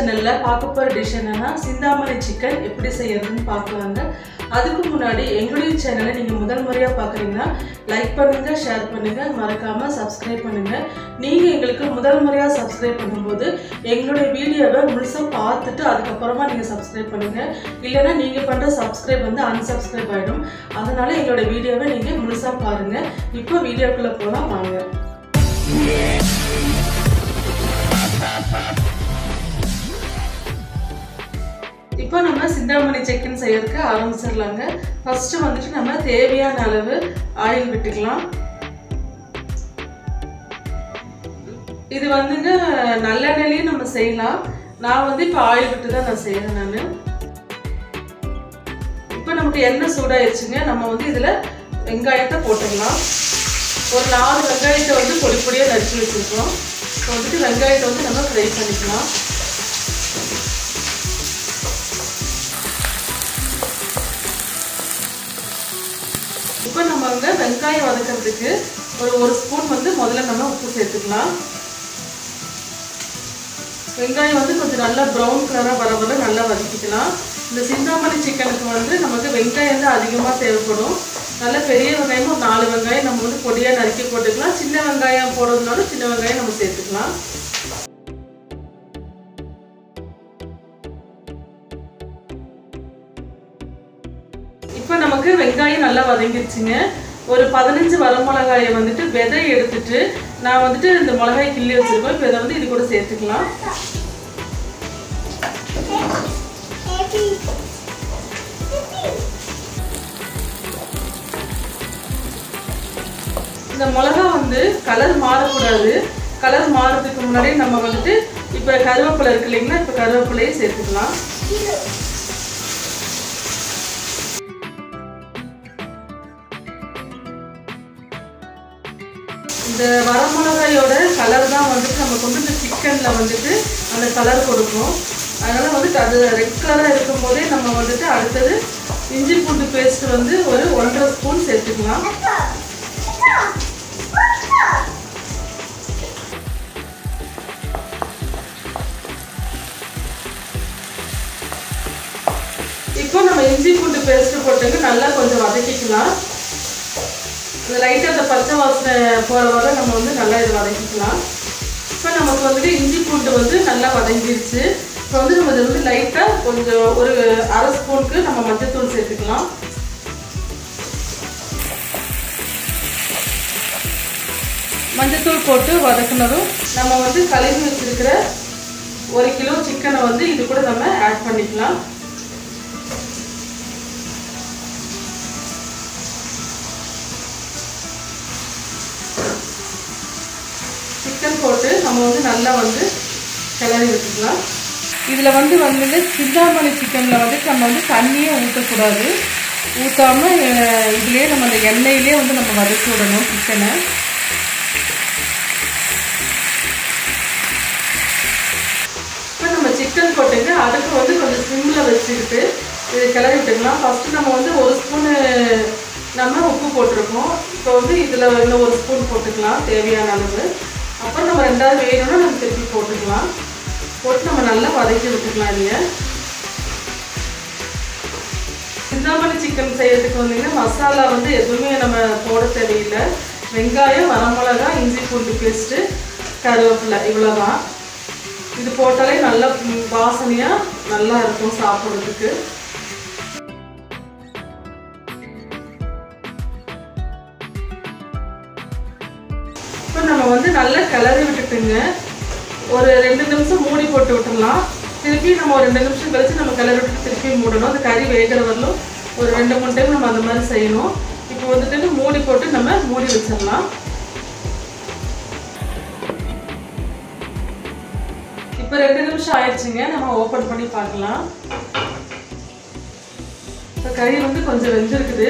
சேனலில் பார்க்க போகிற டிஷ் என்னன்னா சிந்தாமணி சிக்கன் எப்படி செய்யறதுன்னு பார்க்கலாங்க அதுக்கு முன்னாடி எங்களுடைய சேனலை நீங்கள் முதல் முறையாக பார்க்குறீங்கன்னா லைக் பண்ணுங்கள் ஷேர் பண்ணுங்கள் மறக்காமல் சப்ஸ்கிரைப் பண்ணுங்கள் நீங்கள் எங்களுக்கு முதல் முறையாக சப்ஸ்கிரைப் பண்ணும்போது எங்களுடைய வீடியோவை முழுசாக பார்த்துட்டு அதுக்கப்புறமா நீங்கள் சப்ஸ்கிரைப் பண்ணுங்கள் இல்லைன்னா நீங்கள் பண்ணுற சப்ஸ்கிரைப் வந்து unsubscribe ஆகிடும் அதனால எங்களுடைய வீடியோவை நீங்கள் முழுசாக பாருங்கள் இப்போ வீடியோக்குள்ளே போகலாம் வாங்க இப்போ நம்ம சிந்தாமணி சிக்கன் செய்யறதுக்கு ஆரம்பிச்சிடலாங்க ஃபர்ஸ்ட் வந்துட்டு நம்ம தேவையான அளவு ஆயில் விட்டுக்கலாம் இது வந்துங்க நல்லெண்ணெயிலையும் நம்ம செய்யலாம் நான் வந்து இப்போ ஆயில் விட்டு தான் நான் செய்யறேன் நான் இப்போ நமக்கு எண்ணெய் சூடாயிருச்சுங்க நம்ம வந்து இதில் வெங்காயத்தை போட்டுடலாம் ஒரு நாலு வெங்காயத்தை வந்து பொடி பொடியாக நறுக்கி வச்சுருக்கோம் இப்போ வந்துட்டு வெங்காயத்தை வந்து நம்ம ஃப்ரை பண்ணிக்கலாம் இப்போ நம்ம வந்து வெங்காயம் வதக்கிறதுக்கு ஒரு ஒரு ஸ்பூன் வந்து முதல்ல நம்ம உப்பு சேர்த்துக்கலாம் வெங்காயம் வந்து கொஞ்சம் நல்லா ப்ரௌன் கலராக வர வர நல்லா வதக்கிக்கலாம் இந்த சிந்தாமணி சிக்கனுக்கு வந்து நமக்கு வெங்காயம் தான் அதிகமாக தேவைப்படும் நல்ல பெரிய வெங்காயமும் ஒரு நாலு வெங்காயம் நம்ம வந்து பொடியாக நறுக்கி போட்டுக்கலாம் சின்ன வெங்காயம் போடுறதுனால சின்ன வெங்காயம் நம்ம சேர்த்துக்கலாம் இப்போ நமக்கு வெங்காயம் நல்லா வதங்கிருச்சுங்க ஒரு பதினஞ்சு வரமிளகாயை வந்துட்டு விதை எடுத்துட்டு நான் வந்துட்டு இந்த மிளகாய் கிள்ளி வச்சிருக்கோம் இப்போ இதை வந்து இது கூட சேர்த்துக்கலாம் இந்த மிளகா வந்து கலர் மாறக்கூடாது கலர் மாறுறதுக்கு முன்னாடி நம்ம வந்துட்டு இப்போ கருவேப்பிலை இருக்கு இல்லைங்களா இப்போ கருவேப்பிலையை சேர்த்துக்கலாம் இந்த வரமிளகாயோட கலர் தான் வந்துட்டு நமக்கு வந்து இந்த சிக்கனில் வந்துட்டு அந்த கலர் கொடுக்கும் அதனால் வந்துட்டு அது ரெட் கலராக இருக்கும் போதே நம்ம வந்துட்டு அடுத்தது இஞ்சி பூண்டு பேஸ்ட் வந்து ஒரு ஒன்றரை ஸ்பூன் சேர்த்துக்கலாம் இப்போ நம்ம இஞ்சி பூண்டு பேஸ்ட் போட்டுங்க நல்லா கொஞ்சம் வதக்கிக்கலாம் இந்த லைட்டாக அந்த பச்சை வாசனை போகிற வரை நம்ம வந்து நல்லா இதை வதக்கிக்கலாம் இப்போ நமக்கு வந்துட்டு இஞ்சி பூண்டு வந்து நல்லா வதங்கிருச்சு இப்போ வந்து நம்ம இதை வந்து லைட்டாக கொஞ்சம் ஒரு அரை ஸ்பூனுக்கு நம்ம மஞ்சத்தூள் சேர்த்துக்கலாம் மஞ்சத்தூள் போட்டு வதக்குனதும் நம்ம வந்து கழுவி வச்சிருக்கிற ஒரு கிலோ சிக்கனை வந்து இது கூட நம்ம ஆட் பண்ணிக்கலாம் சிக்கன் போட்டு நம்ம வந்து நல்லா வந்து கிளறி வச்சுக்கலாம் இதில் வந்து வந்து சிந்தாமணி சிக்கனில் வந்து நம்ம வந்து தண்ணியே ஊற்றக்கூடாது ஊற்றாமல் இதுலேயே நம்ம அந்த எண்ணெயிலே வந்து நம்ம வதக்கி விடணும் சிக்கனை இப்போ நம்ம சிக்கன் போட்டுங்க அடுப்பு வந்து கொஞ்சம் சிம்மில் வச்சுக்கிட்டு இது கிளறி விட்டுக்கலாம் ஃபஸ்ட்டு நம்ம வந்து ஒரு ஸ்பூனு நம்ம உப்பு போட்டிருக்கோம் இப்போ வந்து இதில் இன்னும் ஒரு ஸ்பூன் போட்டுக்கலாம் தேவையான அளவு அப்புறம் நம்ம ரெண்டாவது வேணும்னா நம்ம திருப்பி போட்டுக்கலாம் போட்டு நம்ம நல்லா வதக்கி விட்டுக்கலாம் இதைய சிந்தாமணி சிக்கன் செய்யறதுக்கு வந்தீங்கன்னா மசாலா வந்து எதுவுமே நம்ம போட தேவையில்லை வெங்காயம் வரமிளகா இஞ்சி பூண்டு பேஸ்ட்டு கருவேப்பிலை இவ்வளோதான் இது போட்டாலே நல்லா வாசனையாக நல்லா இருக்கும் சாப்பிட்றதுக்கு இப்போ நம்ம வந்து நல்லா கிளறி விட்டுட்டுங்க ஒரு ரெண்டு நிமிஷம் மூடி போட்டு விட்டுடலாம் திருப்பி நம்ம ஒரு ரெண்டு நிமிஷம் கழிச்சு நம்ம கிளறி விட்டு திருப்பி மூடணும் அந்த கறி வேகிற வரலும் ஒரு ரெண்டு மூணு டைம் நம்ம அந்த மாதிரி செய்யணும் இப்போ வந்துட்டு மூடி போட்டு நம்ம மூடி வச்சிடலாம் இப்போ ரெண்டு நிமிஷம் ஆயிடுச்சுங்க நம்ம ஓப்பன் பண்ணி பார்க்கலாம் இப்போ கறி வந்து கொஞ்சம் வெந்திருக்குது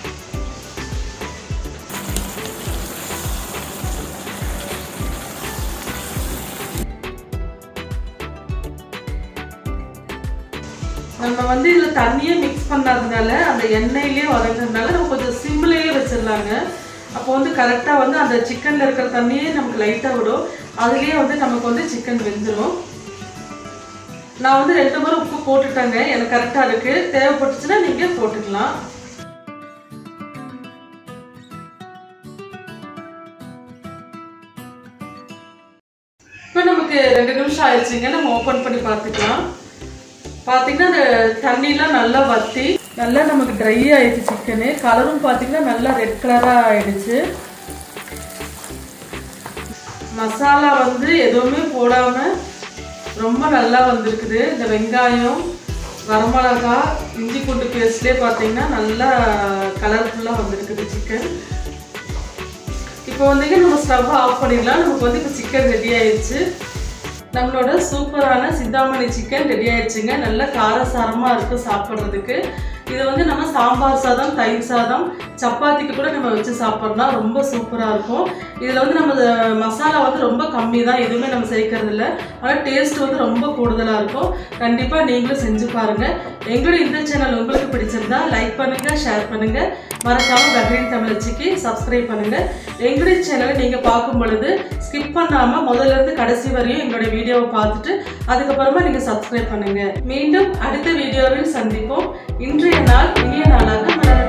நம்ம வந்து இதில் தண்ணியே மிக்ஸ் பண்ணாததுனால அந்த எண்ணெயிலே வதங்குறதுனால நம்ம கொஞ்சம் சிம்லேயே வச்சிடலாங்க அப்போ வந்து கரெக்டாக வந்து அந்த சிக்கனில் இருக்கிற தண்ணியே நமக்கு லைட்டாக விடும் அதுலேயே வந்து நமக்கு வந்து சிக்கன் வெந்துடும் நான் வந்து ரெண்டு முறை உப்பு போட்டுட்டேங்க எனக்கு கரெக்டாக இருக்குது தேவைப்பட்டுச்சுன்னா நீங்கள் போட்டுக்கலாம் இப்போ நமக்கு ரெண்டு நிமிஷம் ஆயிடுச்சுங்க நம்ம ஓப்பன் பண்ணி பார்த்துக்கலாம் பார்த்தீங்கன்னா அந்த தண்ணிலாம் நல்லா வத்தி நல்லா நமக்கு ட்ரை ஆயிடுச்சு சிக்கனு கலரும் பார்த்தீங்கன்னா நல்லா ரெட் கலராக ஆயிடுச்சு மசாலா வந்து எதுவுமே போடாமல் ரொம்ப நல்லா வந்திருக்குது இந்த வெங்காயம் வரமிளகா இஞ்சி பூண்டு பேஸ்ட்லேயே பார்த்தீங்கன்னா நல்லா கலர்ஃபுல்லாக வந்திருக்குது சிக்கன் இப்போ வந்துங்க நம்ம ஸ்டவ் ஆஃப் பண்ணிடலாம் நமக்கு வந்து இப்போ சிக்கன் ரெடி ஆயிடுச்சு நம்மளோட சூப்பரான சிந்தாமணி சிக்கன் ரெடி ஆயிடுச்சுங்க நல்ல காரசாரமாக இருக்கும் சாப்பிட்றதுக்கு இதை வந்து நம்ம சாம்பார் சாதம் தயிர் சாதம் சப்பாத்திக்கு கூட நம்ம வச்சு சாப்பிட்றோம்னா ரொம்ப சூப்பராக இருக்கும் இதில் வந்து நம்ம மசாலா வந்து ரொம்ப கம்மி தான் எதுவுமே நம்ம சேர்க்கறது இல்லை ஆனால் டேஸ்ட் வந்து ரொம்ப கூடுதலாக இருக்கும் கண்டிப்பாக நீங்களும் செஞ்சு பாருங்கள் எங்களுடைய இந்த சேனல் உங்களுக்கு பிடிச்சிருந்தா லைக் பண்ணுங்கள் ஷேர் பண்ணுங்கள் மறக்காமல் பக்ரீன் தமிழச்சிக்கு சப்ஸ்கிரைப் பண்ணுங்கள் எங்களுடைய சேனலை நீங்கள் பார்க்கும் பொழுது ஸ்கிப் பண்ணாமல் முதல்ல இருந்து கடைசி வரையும் எங்களுடைய வீடியோவை பார்த்துட்டு அதுக்கப்புறமா நீங்கள் சப்ஸ்கிரைப் பண்ணுங்கள் மீண்டும் அடுத்த வீடியோவில் சந்திப்போம் இன்றைய நாள் இனிய நாளாக மலர